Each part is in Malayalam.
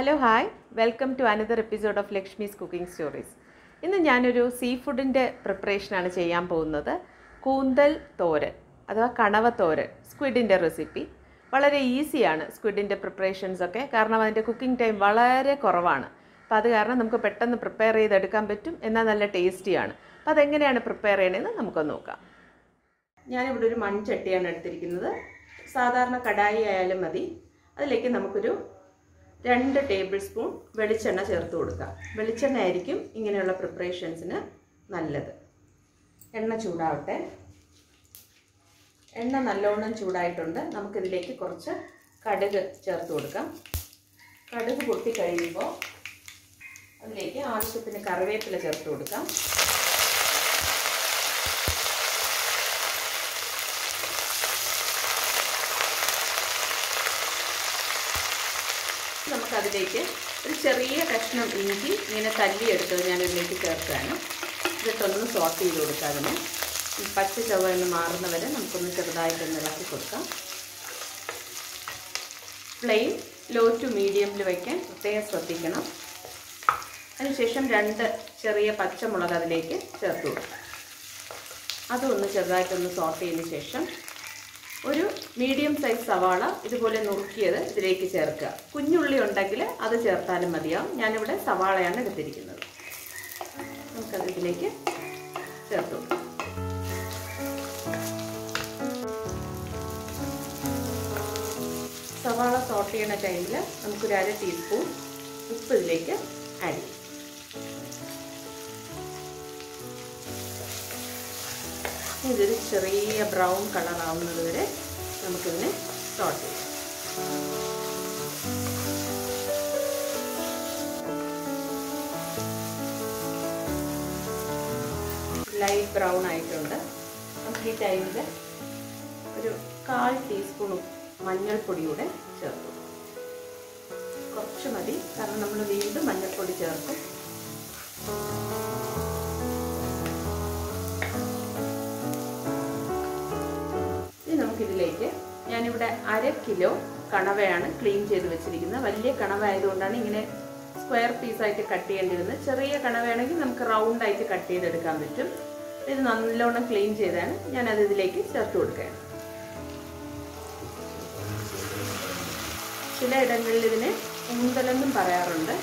hello hi welcome to another episode of Lakshmi's cooking stories ഇന്ന് ഞാനൊരു സീ ഫുഡിൻ്റെ പ്രിപ്പറേഷനാണ് ചെയ്യാൻ പോകുന്നത് കൂന്തൽ തോരൻ അഥവാ കണവ തോരൻ സ്ക്വിഡിൻ്റെ റെസിപ്പി വളരെ ഈസിയാണ് സ്ക്വിഡിൻ്റെ പ്രിപ്പറേഷൻസ് ഒക്കെ കാരണം അതിൻ്റെ കുക്കിംഗ് ടൈം വളരെ കുറവാണ് അപ്പോൾ അത് കാരണം നമുക്ക് പെട്ടെന്ന് പ്രിപ്പയർ ചെയ്തെടുക്കാൻ പറ്റും എന്നാൽ നല്ല ടേസ്റ്റിയാണ് അപ്പോൾ അതെങ്ങനെയാണ് പ്രിപ്പയർ ചെയ്യണമെന്ന് നമുക്കൊന്ന് നോക്കാം ഞാനിവിടെ ഒരു മൺചട്ടിയാണ് എടുത്തിരിക്കുന്നത് സാധാരണ കടായി ആയാലും മതി അതിലേക്ക് നമുക്കൊരു രണ്ട് ടേബിൾ സ്പൂൺ വെളിച്ചെണ്ണ ചേർത്ത് കൊടുക്കാം വെളിച്ചെണ്ണ ആയിരിക്കും ഇങ്ങനെയുള്ള പ്രിപ്പറേഷൻസിന് നല്ലത് എണ്ണ ചൂടാവട്ടെ എണ്ണ നല്ലോണം ചൂടായിട്ടുണ്ട് നമുക്കിതിലേക്ക് കുറച്ച് കടുക് ചേർത്ത് കൊടുക്കാം കടുക് പൊട്ടി കഴിയുമ്പോൾ അതിലേക്ക് ആവശ്യത്തിന് കറിവേപ്പില ചേർത്ത് കൊടുക്കാം നമുക്കതിലേക്ക് ഒരു ചെറിയ കഷ്ണം ഇഞ്ചി ഇങ്ങനെ തല്ലിയെടുത്തത് ഞാൻ ഇതിലേക്ക് ചേർത്താണ് ഇതിട്ടൊന്ന് സോട്ട് ചെയ്ത് കൊടുക്കാം അതിന് ഈ പച്ച ചവ എന്ന് മാറുന്നവരെ നമുക്കൊന്ന് ചെറുതായിട്ടൊന്ന് ഇളക്കി കൊടുക്കാം ഫ്ലെയിം ലോ ടു മീഡിയമിൽ വയ്ക്കാൻ പ്രത്യേകം ശ്രദ്ധിക്കണം അതിനുശേഷം രണ്ട് ചെറിയ പച്ചമുളക് അതിലേക്ക് ചേർത്ത് കൊടുക്കാം അതും ഒന്ന് ചെറുതായിട്ടൊന്ന് സോട്ട് ചെയ്തതിന് ശേഷം ഒരു മീഡിയം സൈസ് സവാള ഇതുപോലെ നുറുക്കിയത് ഇതിലേക്ക് ചേർക്കുക കുഞ്ഞുള്ളി ഉണ്ടെങ്കിൽ അത് ചേർത്താലും മതിയാവും ഞാനിവിടെ സവാളയാണ് എടുത്തിരിക്കുന്നത് നമുക്കത് ഇതിലേക്ക് ചേർത്ത് കൊടുക്കാം സവാള സോട്ട് ചെയ്യുന്ന ടൈമിൽ നമുക്കൊരു അര ടീസ്പൂൺ ഉപ്പ് ഇതിലേക്ക് ആഡ് ചെയ്യാം ഇതൊരു ചെറിയ ബ്രൗൺ കളർ ആവുന്നത് വരെ നമുക്കിതിനെ സോട്ട് ചെയ്യാം ലൈറ്റ് ബ്രൗൺ ആയിട്ടുണ്ട് നമുക്ക് ഈ ടൈമിൽ ഒരു കാൽ ടീസ്പൂൺ മഞ്ഞൾപ്പൊടിയൂടെ ചേർക്കും കുറച്ച് മതി കാരണം നമ്മൾ വീണ്ടും മഞ്ഞൾപ്പൊടി ചേർക്കും ഇനി നമുക്കിതിലേക്ക് ഞാനിവിടെ അര കിലോ കണവയാണ് ക്ലീൻ ചെയ്ത് വെച്ചിരിക്കുന്നത് വലിയ കണവ ആയതുകൊണ്ടാണ് ഇങ്ങനെ സ്ക്വയർ പീസായിട്ട് കട്ട് ചെയ്യേണ്ടി വരുന്നത് ചെറിയ കണവയാണെങ്കിൽ നമുക്ക് റൗണ്ട് ആയിട്ട് കട്ട് ചെയ്തെടുക്കാൻ പറ്റും ഇത് നല്ലോണം ക്ലീൻ ചെയ്താണ് ഞാനത് ഇതിലേക്ക് ചേർത്ത് കൊടുക്കുകയാണ് ചില ഇടങ്ങളിൽ ഇതിനെ കൂന്തലെന്നും പറയാറുണ്ട്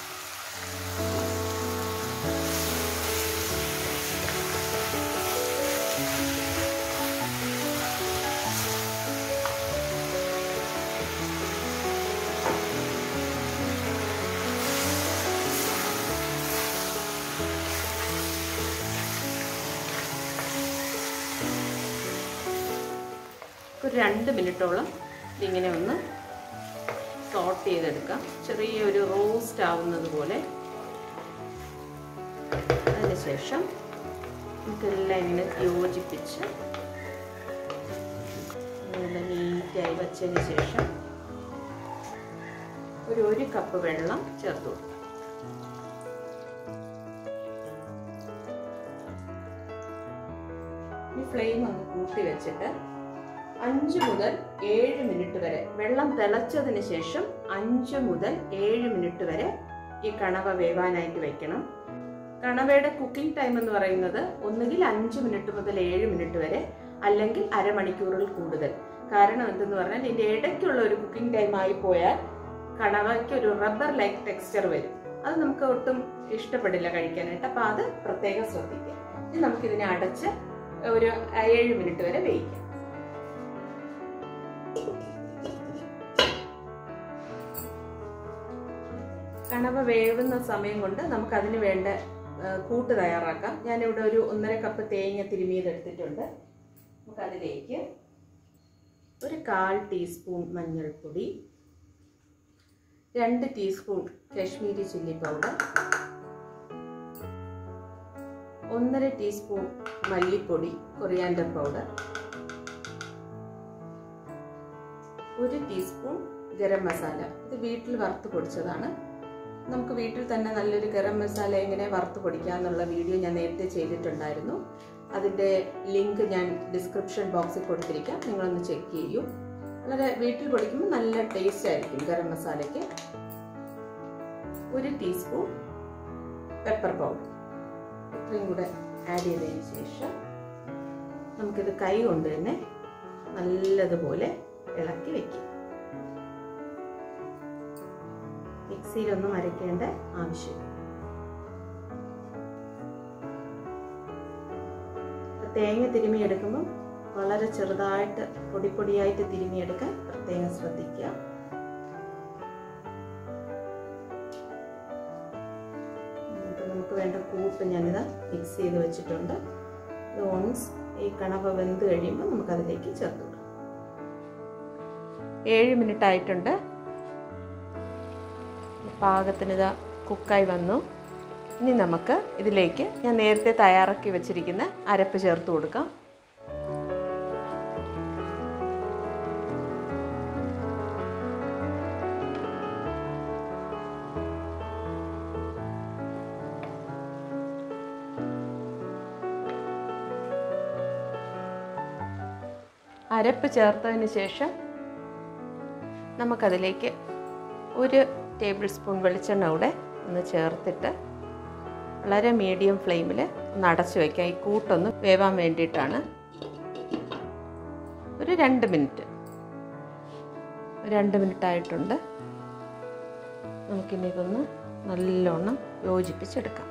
ഒരു രണ്ട് മിനിറ്റോളം ഇതിങ്ങനെ ഒന്ന് സോട്ട് ചെയ്തെടുക്കാം ചെറിയൊരു റോസ്റ്റ് ആവുന്നത് പോലെ അതിനുശേഷം നമുക്കെല്ലാം ഇങ്ങനെ യോജിപ്പിച്ച് നല്ല നീറ്റായി വച്ചതിന് ശേഷം ഒരു ഒരു കപ്പ് വെള്ളം ചേർത്ത് കൊടുക്കാം ഈ ഫ്ലെയിം ഒന്ന് കൂട്ടി വെച്ചിട്ട് അഞ്ച് മുതൽ ഏഴ് മിനിറ്റ് വരെ വെള്ളം തിളച്ചതിന് ശേഷം അഞ്ച് മുതൽ ഏഴ് മിനിറ്റ് വരെ ഈ കണവ വേവാനായിട്ട് വെക്കണം കണവയുടെ കുക്കിംഗ് ടൈം എന്ന് പറയുന്നത് ഒന്നുകിൽ അഞ്ച് മിനിറ്റ് മുതൽ ഏഴ് മിനിറ്റ് വരെ അല്ലെങ്കിൽ അരമണിക്കൂറിൽ കൂടുതൽ കാരണം എന്തെന്ന് പറഞ്ഞാൽ ഇതിൻ്റെ ഇടയ്ക്കുള്ള ഒരു കുക്കിംഗ് ടൈം ആയി പോയാൽ കണവയ്ക്ക് ഒരു റബ്ബർ ലൈക്ക് ടെക്സ്ചർ വരും അത് നമുക്ക് ഒട്ടും ഇഷ്ടപ്പെടില്ല കഴിക്കാനായിട്ട് അപ്പോൾ അത് പ്രത്യേകം ശ്രദ്ധിക്കുക ഇനി നമുക്കിതിനെ അടച്ച് ഒരു ഏഴ് മിനിറ്റ് വരെ വേവിക്കാം കണവ വേവുന്ന സമയം കൊണ്ട് നമുക്ക് അതിന് വേണ്ട കൂട്ട് തയ്യാറാക്കാം ഞാനിവിടെ ഒരു ഒന്നര കപ്പ് തേങ്ങ തിരുമിയത് എടുത്തിട്ടുണ്ട് നമുക്കതിലേക്ക് ഒരു കാൽ ടീസ്പൂൺ മഞ്ഞൾപ്പൊടി രണ്ട് ടീസ്പൂൺ കശ്മീരി ചില്ലി പൗഡർ ഒന്നര ടീസ്പൂൺ മല്ലിപ്പൊടി കൊറിയാൻഡർ പൗഡർ ഒരു ടീസ്പൂൺ ഗരം മസാല ഇത് വീട്ടിൽ വറുത്ത് പൊടിച്ചതാണ് നമുക്ക് വീട്ടിൽ തന്നെ നല്ലൊരു ഗരം മസാല എങ്ങനെ വറുത്ത് പൊടിക്കുക എന്നുള്ള വീഡിയോ ഞാൻ നേരത്തെ ചെയ്തിട്ടുണ്ടായിരുന്നു അതിൻ്റെ ലിങ്ക് ഞാൻ ഡിസ്ക്രിപ്ഷൻ ബോക്സിൽ കൊടുത്തിരിക്കാം നിങ്ങളൊന്ന് ചെക്ക് ചെയ്യൂ വളരെ വീട്ടിൽ പൊടിക്കുമ്പോൾ നല്ല ടേസ്റ്റ് ആയിരിക്കും ഗരം മസാലയ്ക്ക് ഒരു ടീസ്പൂൺ പെപ്പർ പൗഡർ ഇത്രയും കൂടെ ആഡ് ചെയ്തതിന് ശേഷം നമുക്കിത് കൈ കൊണ്ട് തന്നെ നല്ലതുപോലെ ഇളക്കി വെക്കാം മിക്സിയിലൊന്നും അരയ്ക്കേണ്ട ആവശ്യമില്ല തേങ്ങ തിരുമിയെടുക്കുമ്പം വളരെ ചെറുതായിട്ട് പൊടിപ്പൊടിയായിട്ട് തിരുമിയെടുക്കാൻ പ്രത്യേകം ശ്രദ്ധിക്കുക എന്നിട്ട് നമുക്ക് വേണ്ട കൂട്ട് ഞാനിത് മിക്സ് ചെയ്ത് വെച്ചിട്ടുണ്ട് ഇത് ഓൺസ് ഈ കണവ വെന്ത് കഴിയുമ്പോൾ നമുക്കതിലേക്ക് ചേർത്ത് വിടാം ഏഴ് മിനിറ്റ് ആയിട്ടുണ്ട് പാകത്തിന് ഇതാ കുക്കായി വന്നു ഇനി നമുക്ക് ഇതിലേക്ക് ഞാൻ നേരത്തെ തയ്യാറാക്കി വെച്ചിരിക്കുന്ന അരപ്പ് ചേർത്ത് കൊടുക്കാം അരപ്പ് ചേർത്തതിന് ശേഷം നമുക്കതിലേക്ക് ഒരു ടേബിൾ സ്പൂൺ വെളിച്ചെണ്ണ കൂടെ ഒന്ന് ചേർത്തിട്ട് വളരെ മീഡിയം ഫ്ലെയിമിൽ ഒന്ന് അടച്ചു വയ്ക്കാം ഈ കൂട്ടൊന്ന് വേവാൻ വേണ്ടിയിട്ടാണ് ഒരു രണ്ട് മിനിറ്റ് രണ്ട് മിനിറ്റ് ആയിട്ടുണ്ട് നമുക്കിനി ഇതൊന്ന് നല്ലോണം യോജിപ്പിച്ചെടുക്കാം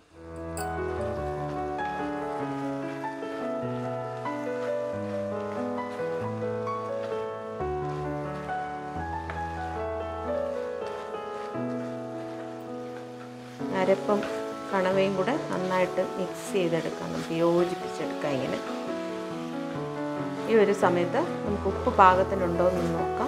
അരപ്പും കണവയും കൂടെ നന്നായിട്ട് മിക്സ് ചെയ്തെടുക്കാം നമുക്ക് യോജിപ്പിച്ചെടുക്കാം ഇങ്ങനെ ഈ ഒരു സമയത്ത് നമുക്ക് ഉപ്പ് പാകത്തിനുണ്ടോ എന്ന് നോക്കാം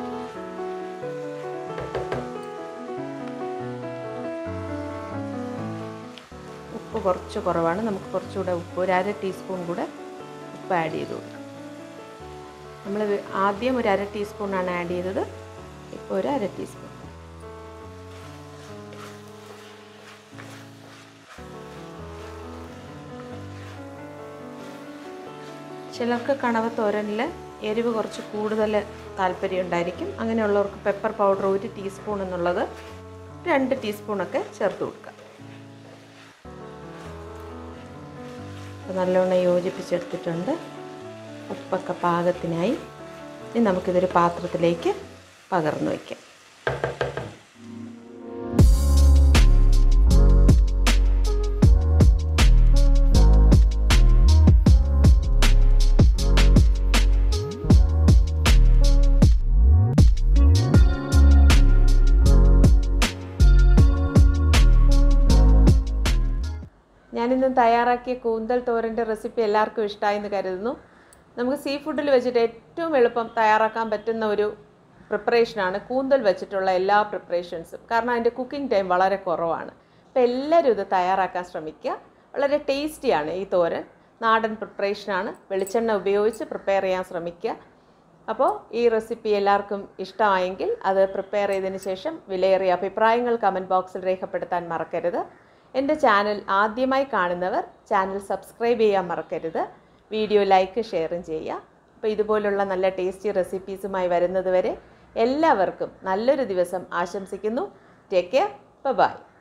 ഉപ്പ് കുറച്ച് കുറവാണ് നമുക്ക് കുറച്ചുകൂടെ ഉപ്പ് ഒരു അര ടീസ്പൂൺ കൂടെ ഉപ്പ് ആഡ് ചെയ്ത് കൊടുക്കാം നമ്മൾ ആദ്യം ഒരു അര ടീസ്പൂണാണ് ആഡ് ചെയ്തത് ഇപ്പോൾ ഒരു അര ടീസ്പൂൺ ചിലർക്ക് കണവ തോരനിൽ എരിവ് കുറച്ച് കൂടുതൽ താല്പര്യം ഉണ്ടായിരിക്കും അങ്ങനെയുള്ളവർക്ക് പെപ്പർ പൗഡർ ഒരു ടീസ്പൂൺ എന്നുള്ളത് രണ്ട് ടീസ്പൂണൊക്കെ ചേർത്ത് കൊടുക്കുക അപ്പോൾ നല്ലോണം യോജിപ്പിച്ചെടുത്തിട്ടുണ്ട് ഉപ്പൊക്കെ പാകത്തിനായി ഇനി നമുക്കിതൊരു പാത്രത്തിലേക്ക് പകർന്നു വയ്ക്കാം ഞാനിന്ന് തയ്യാറാക്കിയ കൂന്തൽ തോരൻ്റെ റെസിപ്പി എല്ലാവർക്കും ഇഷ്ടമായെന്ന് കരുതുന്നു നമുക്ക് സീ ഫുഡിൽ വെച്ചിട്ട് ഏറ്റവും എളുപ്പം തയ്യാറാക്കാൻ പറ്റുന്ന ഒരു പ്രിപ്പറേഷനാണ് കൂന്തൽ വെച്ചിട്ടുള്ള എല്ലാ പ്രിപ്പറേഷൻസും കാരണം അതിൻ്റെ കുക്കിംഗ് ടൈം വളരെ കുറവാണ് അപ്പോൾ എല്ലാവരും ഇത് തയ്യാറാക്കാൻ ശ്രമിക്കുക വളരെ ടേസ്റ്റിയാണ് ഈ തോരൻ നാടൻ പ്രിപ്പറേഷനാണ് വെളിച്ചെണ്ണ ഉപയോഗിച്ച് പ്രിപ്പയർ ചെയ്യാൻ ശ്രമിക്കുക അപ്പോൾ ഈ റെസിപ്പി എല്ലാവർക്കും ഇഷ്ടമായെങ്കിൽ അത് പ്രിപ്പയർ ചെയ്തതിന് ശേഷം വിലയേറിയ അഭിപ്രായങ്ങൾ കമൻറ്റ് ബോക്സിൽ രേഖപ്പെടുത്താൻ മറക്കരുത് എൻ്റെ ചാനൽ ആദ്യമായി കാണുന്നവർ ചാനൽ സബ്സ്ക്രൈബ് ചെയ്യാൻ മറക്കരുത് വീഡിയോ ലൈക്ക് ഷെയറും ചെയ്യുക അപ്പോൾ ഇതുപോലുള്ള നല്ല ടേസ്റ്റി റെസിപ്പീസുമായി വരുന്നത് വരെ എല്ലാവർക്കും നല്ലൊരു ദിവസം ആശംസിക്കുന്നു ടേക്ക് കെയർ ബൈ